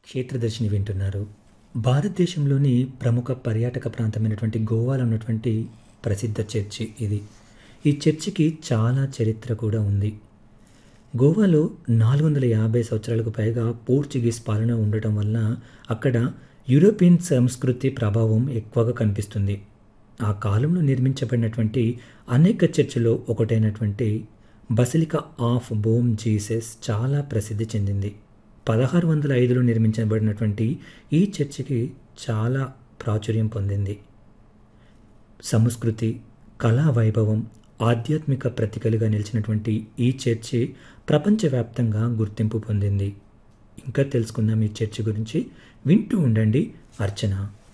క్షేత్రదర్శిని వింటున్నారు భారతదేశంలోని ప్రముఖ పర్యాటక ప్రాంతమైనటువంటి గోవాలో ఉన్నటువంటి ప్రసిద్ధ చర్చి ఇది ఈ చర్చికి చాలా చరిత్ర కూడా ఉంది గోవాలో నాలుగు వందల యాభై సంవత్సరాలకు పైగా పోర్చుగీస్ పాలన ఉండటం వల్ల అక్కడ యూరోపియన్ సంస్కృతి ప్రభావం ఎక్కువగా కనిపిస్తుంది ఆ కాలంలో నిర్మించబడినటువంటి అనేక చర్చిలో ఒకటైనటువంటి బసిలికా ఆఫ్ బోమ్ జీసస్ చాలా ప్రసిద్ధి చెందింది పదహారు వందల ఐదులో నిర్మించబడినటువంటి ఈ చర్చికి చాలా ప్రాచుర్యం పొందింది సంస్కృతి కళా వైభవం ఆధ్యాత్మిక ప్రతీకలుగా నిలిచినటువంటి ఈ చర్చి ప్రపంచవ్యాప్తంగా గుర్తింపు పొందింది ఇంకా తెలుసుకుందాం ఈ చర్చి గురించి వింటూ ఉండండి అర్చన